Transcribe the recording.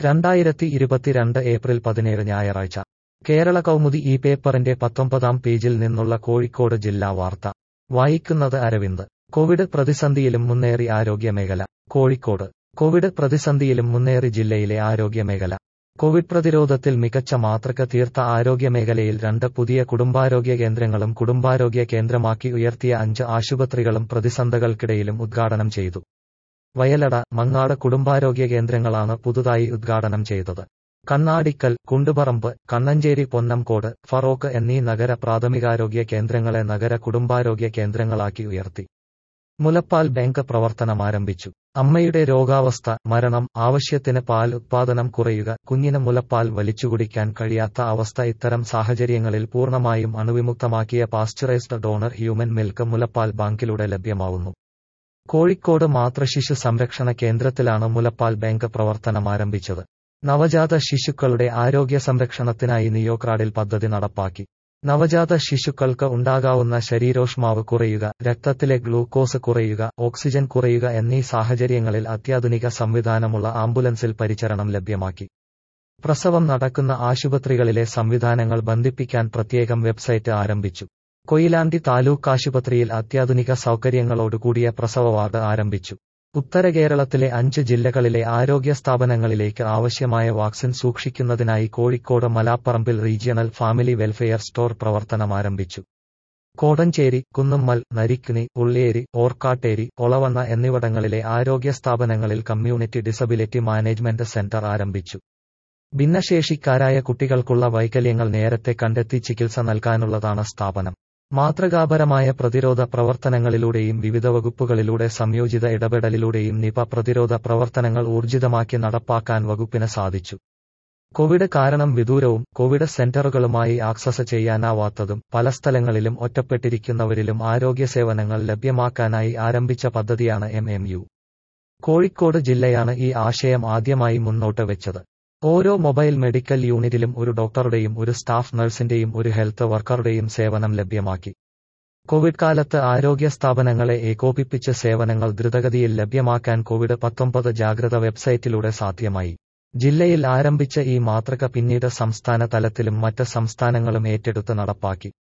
രണ്ടായിരത്തി ഇരുപത്തിരണ്ട് ഏപ്രിൽ പതിനേഴ് ഞായറാഴ്ച കേരള കൗമുദി ഈ പേപ്പറിന്റെ പത്തൊമ്പതാം പേജിൽ നിന്നുള്ള കോഴിക്കോട് ജില്ലാ വാർത്ത വായിക്കുന്നത് അരവിന്ദ് കോവിഡ് പ്രതിസന്ധിയിലും മുന്നേറി ആരോഗ്യമേഖല കോഴിക്കോട് കോവിഡ് പ്രതിസന്ധിയിലും മുന്നേറി ജില്ലയിലെ ആരോഗ്യമേഖല കോവിഡ് പ്രതിരോധത്തിൽ മികച്ച മാതൃക തീർത്ത ആരോഗ്യമേഖലയിൽ രണ്ട് പുതിയ കുടുംബാരോഗ്യ കേന്ദ്രങ്ങളും കുടുംബാരോഗ്യ കേന്ദ്രമാക്കി ഉയർത്തിയ അഞ്ച് ആശുപത്രികളും പ്രതിസന്ധകൾക്കിടയിലും ഉദ്ഘാടനം ചെയ്തു വയലട മങ്ങാട് കുടുംബാരോഗ്യ കേന്ദ്രങ്ങളാണ് പുതുതായി ഉദ്ഘാടനം ചെയ്തത് കണ്ണാടിക്കൽ കുണ്ടുപറമ്പ് കണ്ണഞ്ചേരി പൊന്നംകോട് ഫറോക്ക് എന്നീ നഗര പ്രാഥമികാരോഗ്യ കേന്ദ്രങ്ങളെ നഗര കുടുംബാരോഗ്യ കേന്ദ്രങ്ങളാക്കി ഉയർത്തി മുലപ്പാൽ ബാങ്ക് പ്രവർത്തനമാരംഭിച്ചു അമ്മയുടെ രോഗാവസ്ഥ മരണം ആവശ്യത്തിന് പാൽ ഉത്പാദനം കുറയുക കുഞ്ഞിന് മുലപ്പാൽ വലിച്ചുകുടിക്കാൻ കഴിയാത്ത അവസ്ഥ ഇത്തരം സാഹചര്യങ്ങളിൽ പൂർണ്ണമായും അണുവിമുക്തമാക്കിയ പാസ്ചറൈസ്ഡ് ഡോണർ ഹ്യൂമൻ മിൽക്ക് മുലപ്പാൽ ബാങ്കിലൂടെ ലഭ്യമാവുന്നു കോഴിക്കോട് മാതൃശിശു സംരക്ഷണ കേന്ദ്രത്തിലാണ് മുലപ്പാൽ ബാങ്ക് പ്രവർത്തനമാരംഭിച്ചത് നവജാത ശിശുക്കളുടെ ആരോഗ്യ സംരക്ഷണത്തിനായി നിയോക്രാഡിൽ പദ്ധതി നടപ്പാക്കി നവജാത ശിശുക്കൾക്ക് ഉണ്ടാകാവുന്ന ശരീരോഷ്മാവ് കുറയുക രക്തത്തിലെ ഗ്ലൂക്കോസ് കുറയുക ഓക്സിജൻ കുറയുക എന്നീ സാഹചര്യങ്ങളിൽ അത്യാധുനിക സംവിധാനമുള്ള ആംബുലൻസിൽ പരിചരണം ലഭ്യമാക്കി പ്രസവം നടക്കുന്ന ആശുപത്രികളിലെ സംവിധാനങ്ങൾ ബന്ധിപ്പിക്കാൻ പ്രത്യേകം വെബ്സൈറ്റ് ആരംഭിച്ചു കൊയിലാണ്ടി താലൂക്ക് ആശുപത്രിയിൽ അത്യാധുനിക സൗകര്യങ്ങളോടുകൂടിയ പ്രസവ വാർഡ് ആരംഭിച്ചു ഉത്തര കേരളത്തിലെ അഞ്ച് ജില്ലകളിലെ ആരോഗ്യ സ്ഥാപനങ്ങളിലേക്ക് ആവശ്യമായ വാക്സിൻ സൂക്ഷിക്കുന്നതിനായി കോഴിക്കോട് മലാപ്പറമ്പിൽ റീജിയണൽ ഫാമിലി വെൽഫെയർ സ്റ്റോർ പ്രവർത്തനമാരംഭിച്ചു കോടഞ്ചേരി കുന്നുമ്മൽ നരിക്കുനി ഉള്ളിയേരി ഓർക്കാട്ടേരി ഒളവണ്ണ എന്നിവിടങ്ങളിലെ ആരോഗ്യ സ്ഥാപനങ്ങളിൽ കമ്മ്യൂണിറ്റി ഡിസബിലിറ്റി മാനേജ്മെന്റ് സെന്റർ ആരംഭിച്ചു ഭിന്നശേഷിക്കാരായ കുട്ടികൾക്കുള്ള വൈകല്യങ്ങൾ നേരത്തെ കണ്ടെത്തി ചികിത്സ നൽകാനുള്ളതാണ് സ്ഥാപനം മാതൃകാപരമായ പ്രതിരോധ പ്രവർത്തനങ്ങളിലൂടെയും വിവിധ വകുപ്പുകളിലൂടെ സംയോജിത ഇടപെടലിലൂടെയും നിപ പ്രതിരോധ പ്രവർത്തനങ്ങൾ ഊർജിതമാക്കി നടപ്പാക്കാൻ വകുപ്പിന് സാധിച്ചു കോവിഡ് കാരണം വിദൂരവും കോവിഡ് സെന്ററുകളുമായി ആക്സസ് ചെയ്യാനാവാത്തതും പല സ്ഥലങ്ങളിലും ഒറ്റപ്പെട്ടിരിക്കുന്നവരിലും ആരോഗ്യ സേവനങ്ങൾ ലഭ്യമാക്കാനായി ആരംഭിച്ച പദ്ധതിയാണ് എം എം യു കോഴിക്കോട് ജില്ലയാണ് ഈ ആശയം ആദ്യമായി മുന്നോട്ട് വെച്ചത് ഓരോ മൊബൈൽ മെഡിക്കൽ യൂണിറ്റിലും ഒരു ഡോക്ടറുടെയും ഒരു സ്റ്റാഫ് നഴ്സിന്റെയും ഒരു ഹെൽത്ത് വർക്കറുടെയും സേവനം ലഭ്യമാക്കി കോവിഡ് കാലത്ത് ആരോഗ്യ സ്ഥാപനങ്ങളെ ഏകോപിപ്പിച്ച് സേവനങ്ങൾ ദ്രുതഗതിയിൽ ലഭ്യമാക്കാൻ കോവിഡ് പത്തൊമ്പത് ജാഗ്രത വെബ്സൈറ്റിലൂടെ സാധ്യമായി ജില്ലയിൽ ആരംഭിച്ച ഈ മാതൃക പിന്നീട് സംസ്ഥാന തലത്തിലും മറ്റ് സംസ്ഥാനങ്ങളും ഏറ്റെടുത്ത് നടപ്പാക്കി